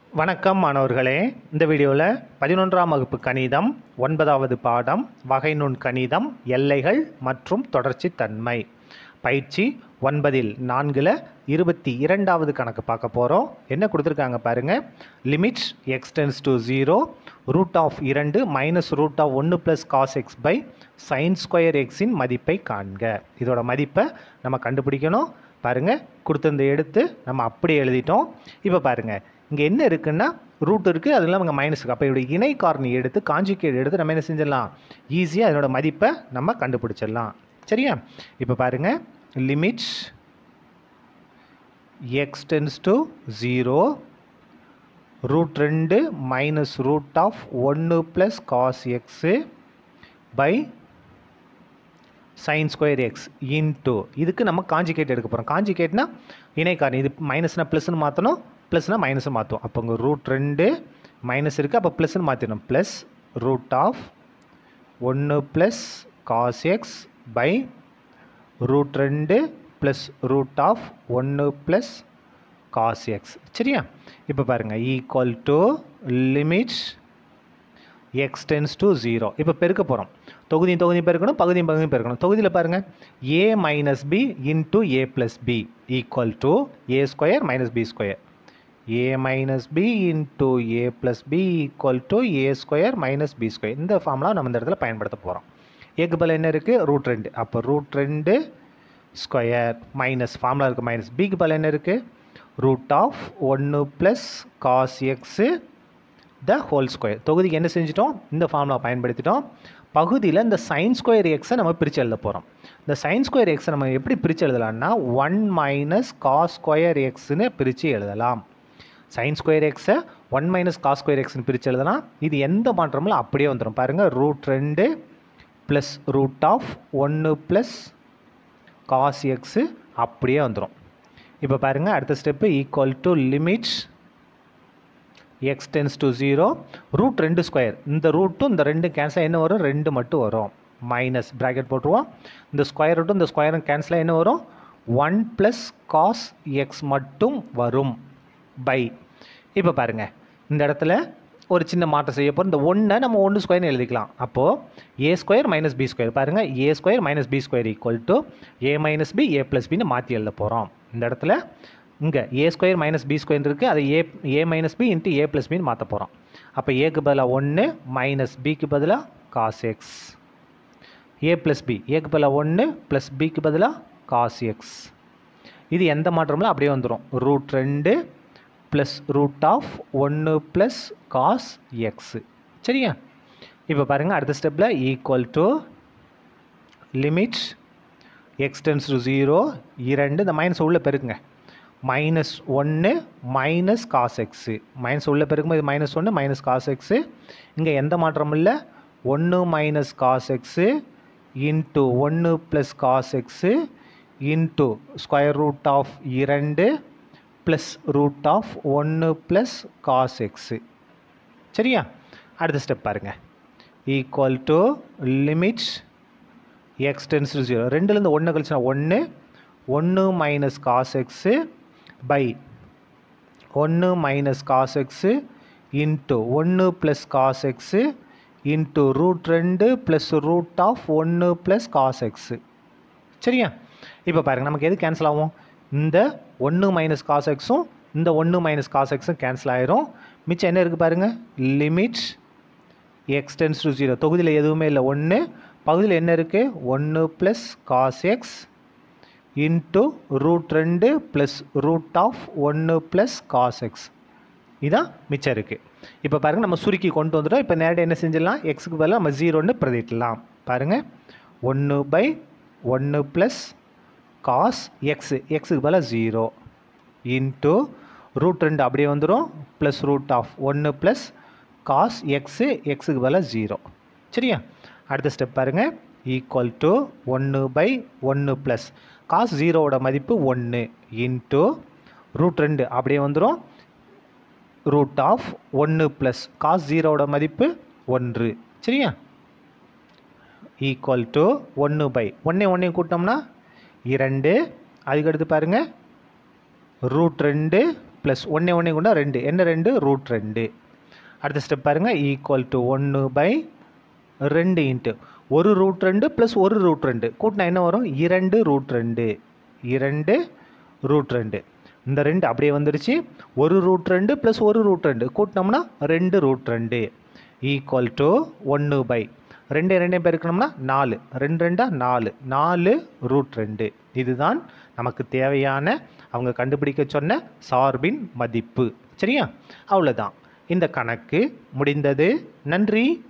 வணக்கம் மாணவர்களே இந்த வீடியோவில் பதினொன்றாம் வகுப்பு கணிதம் ஒன்பதாவது பாடம் வகை நுண் கணிதம் எல்லைகள் மற்றும் தொடர்ச்சி தன்மை பயிற்சி ஒன்பதில் நான்கில் இருபத்தி இரண்டாவது கணக்கு பார்க்க போகிறோம் என்ன கொடுத்துருக்காங்க பாருங்கள் limits x tends to zero root of இரண்டு மைனஸ் ரூட் ஆஃப் ஒன்று plus cos x by sine square எக்ஸின் மதிப்பை காண்க இதோட மதிப்பை நம்ம கண்டுபிடிக்கணும் பாருங்கள் கொடுத்திருந்த எடுத்து நம்ம அப்படியே எழுதிட்டோம் இப்போ பாருங்கள் இங்கே என்ன இருக்குன்னா ரூட் இருக்குது அது இல்லாமல் இங்கே மைனஸ் இருக்குது அப்போ இதோட இணை காரணி எடுத்து காஞ்சிகேட் எடுத்து நம்ம என்ன செஞ்சிடலாம் ஈஸியாக அதனோட மதிப்பை நம்ம கண்டுபிடிச்சிடலாம் சரியா இப்போ பாருங்கள் limits x tends to zero root ரெண்டு மைனஸ் ரூட் ஆஃப் ஒன்று plus cos x by sine square x into இதுக்கு நம்ம காஞ்சிகேட் எடுக்க போகிறோம் காஞ்சிகேட்னா இணைக்காரணி இது மைனஸ்னா ப்ளஸ்னு மாற்றணும் ப்ளஸ்னா மைனஸை மாற்றுவோம் அப்போ இங்கே ரூட் ரெண்டு மைனஸ் இருக்குது அப்போ ப்ளஸ்னு மாற்றிடணும் ப்ளஸ் ரூட் ஆஃப் ஒன்று plus cos x by root ரெண்டு ப்ளஸ் ரூட் ஆஃப் ஒன்று ப்ளஸ் காஸ் எக்ஸ் சரியா இப்போ பாருங்கள் equal to limits x tends to zero இப்போ பெருக்க போகிறோம் தொகுதியும் தொகுதியும் பெருக்கணும் பகுதியும் பகுதியும் பெருக்கணும் தொகுதியில் பாருங்கள் A minus B into A plus B equal to A square minus B square A minus B into A plus B equal to A square minus B square இந்த ஃபார்முலா நம்ம இந்த இடத்துல பயன்படுத்த போகிறோம் ஏக்கு பதில் என்ன இருக்குது ரூட் ரெண்டு அப்போ ரூட் ரெண்டு ஸ்கொயர் மைனஸ் ஃபார்முலா இருக்குது மைனஸ் பிக்கு பதில் என்ன இருக்குது ரூட் ஆஃப் ஒன்று plus cos x the whole square தொகுதிக்கு என்ன செஞ்சிட்டோம் இந்த ஃபார்முலா பயன்படுத்திட்டோம் பகுதியில் இந்த சைன் ஸ்கொயர் எக்ஸை நம்ம பிரித்து எழுத போகிறோம் இந்த சைன் ஸ்கொயர் எக்ஸை நம்ம எப்படி பிரித்து எழுதலாம்னா ஒன் மைனஸ் காஸ் ஸ்கொயர் எக்ஸ்னு பிரித்து எழுதலாம் சைன் ஸ்கொயர் எக்ஸை ஒன் மைனஸ் காஸ் ஸ்கொயர் எக்ஸ்னு பிரித்து எழுதலாம் இது எந்த மாற்றமும் அப்படியே வந்துடும் பாருங்கள் ரூட் ரெண்டு ப்ளஸ் ரூட் ஆஃப் ஒன்று ப்ளஸ் காஸ் எக்ஸு அப்படியே வந்துடும் இப்போ பாருங்கள் அடுத்த step equal to limits x tends to zero root ரெண்டு ஸ்கொயர் இந்த ரூட்டும் இந்த ரெண்டு கேன்சல் என்ன வரும் ரெண்டு மட்டும் வரும் மைனஸ் ப்ராக்கெட் போட்டுருவோம் இந்த ஸ்கொயர் ரூட்டும் இந்த ஸ்கொயரும் கேன்சலாக என்ன வரும் ஒன் ப்ளஸ் காஸ் எக்ஸ் மட்டும் வரும் பை இப்போ பாருங்கள் இந்த இடத்துல ஒரு சின்ன மாற்றம் செய்ய போகிறோம் இந்த ஒன்றை நம்ம ஒன்று ஸ்கொயர்னு எழுதிக்கலாம் அப்போது A square minus B square பாருங்கள் A square minus B square equal to A minus B A plus பின்னு மாற்றி எழுத போகிறோம் இந்த இடத்துல இங்கே A square minus B square இருக்குது அதை A A minus B into A plus பின்னு மாற்ற போகிறோம் அப்போ ஏக்கு பதிலாக ஒன்று மைனஸ் பிக்கு பதிலாக cos x A plus B ஏக்கு பதிலாக ஒன்று ப்ளஸ் பிக்கு பதிலாக காஸ் எக்ஸ் இது எந்த மாற்றமும் அப்படியே வந்துடும் ரூட் ரெண்டு ப்ளஸ் ரூட் ஆஃப் ஒன்று ப்ளஸ் காஸ் எக்ஸு சரியா இப்போ பாருங்கள் அடுத்த ஸ்டெப்பில் equal to limits x tends to zero இரண்டு இந்த மைனஸ் உள்ளே பெருக்குங்க மைனஸ் ஒன்று மைனஸ் காஸ் எக்ஸு மைனஸ் உள்ளே பெருக்கும்போது மைனஸ் ஒன்று மைனஸ் காஸ் எக்ஸு இங்கே எந்த மாற்றமும் இல்லை ஒன்று மைனஸ் காஸ் எக்ஸு இன்ட்டு ஒன்று plus cos x into square root of இரண்டு ப்ளஸ் ரூட் ஆஃப் ஒன்று ப்ளஸ் காஸ் எக்ஸு சரியா அடுத்த ஸ்டெப் பாருங்கள் equal to limits x tends to zero ரெண்டுலேருந்து ஒன்று கழிச்சுனா ஒன்று ஒன்று மைனஸ் காஸ் எக்ஸு பை ஒன்று மைனஸ் காஸ் எக்ஸு இன்ட்டு ஒன்று plus cos x into root ரெண்டு ப்ளஸ் ரூட் ஆஃப் ஒன்று ப்ளஸ் காஸ் எக்ஸு சரியா இப்போ பாருங்கள் நமக்கு எது கேன்சல் ஆகும் இந்த ஒன்று மைனஸ் காஸ் எக்ஸும் இந்த ஒன்று மைனஸ் காஸ் எக்ஸும் கேன்சல் ஆயிரும் மிச்சம் என்ன இருக்குது பாருங்கள் limits x tends to zero தொகுதியில் எதுவுமே இல்லை ஒன்று பகுதியில் என்ன இருக்குது ஒன்று plus cos x into root ரெண்டு ப்ளஸ் ரூட் ஆஃப் ஒன்று ப்ளஸ் காஸ் எக்ஸ் இதான் மிச்சம் இருக்குது இப்போ பாருங்கள் நம்ம சுருக்கி கொண்டு வந்துட்டோம் இப்போ நேரடியாக என்ன செஞ்சிடலாம் எக்ஸுக்கு பதிலாக நம்ம ஜீரோன்னு பிரதிட்டலாம் பாருங்கள் ஒன்று பை ஒன்று ப்ளஸ் காஸ் எக்ஸு எக்ஸுக்கு பதிலாக ஜீரோ இன்ட்டு ரூட் ரெண்டு அப்படியே வந்துடும் ப்ளஸ் ரூட் ஆஃப் ஒன்று ப்ளஸ் காஸ் எக்ஸு எக்ஸுக்கு பதிலாக ஜீரோ சரியா அடுத்த ஸ்டெப் பாருங்கள் ஈக்குவல் டு ஒன்று பை ஒன்று ப்ளஸ் காஸ் ஜீரோவோட மதிப்பு ஒன்று இன்ட்டு ரூட் ரெண்டு அப்படியே வந்துடும் ரூட் ஆஃப் ஒன்று ப்ளஸ் காஸ் ஜீரோவோட மதிப்பு ஒன்று சரியா ஈக்குவல் டு ஒன்று பை ஒன்றே ஒன்றையும் கூட்டினோம்னா இரண்டு அதுக்கடுத்து பாருங்கள் ரூட் ரெண்டு ப்ளஸ் ஒன்றே ஒன்றே கொண்டா ரெண்டு என்ன ரெண்டு ரூட் ரெண்டு அடுத்த ஸ்டெப் பாருங்கள் ஈக்குவல் டு ஒன்று பை ரெண்டு இன்ட்டு ஒரு ரூட் ரெண்டு ப்ளஸ் ஒரு ரூட் ரெண்டு கூட்டினா என்ன வரும் இரண்டு ரூட் ரெண்டு இரண்டு ரூட் ரெண்டு இந்த ரெண்டு அப்படியே வந்துடுச்சு ஒரு ரூட் ரெண்டு ப்ளஸ் ஒரு ரூட் ரெண்டு கூட்டினோம்னா ரெண்டு ரூட் ரெண்டு ஈக்குவல் டு ஒன்று பை ரெண்டு ரெண்டே பெருக்கணும்னா நாலு ரெண்டு ரெண்டா நாலு நாலு ரூட் ரெண்டு இதுதான் நமக்கு தேவையான அவங்க கண்டுபிடிக்க சொன்ன சார்பின் மதிப்பு சரியா அவ்வளோதான் இந்த கணக்கு முடிந்தது நன்றி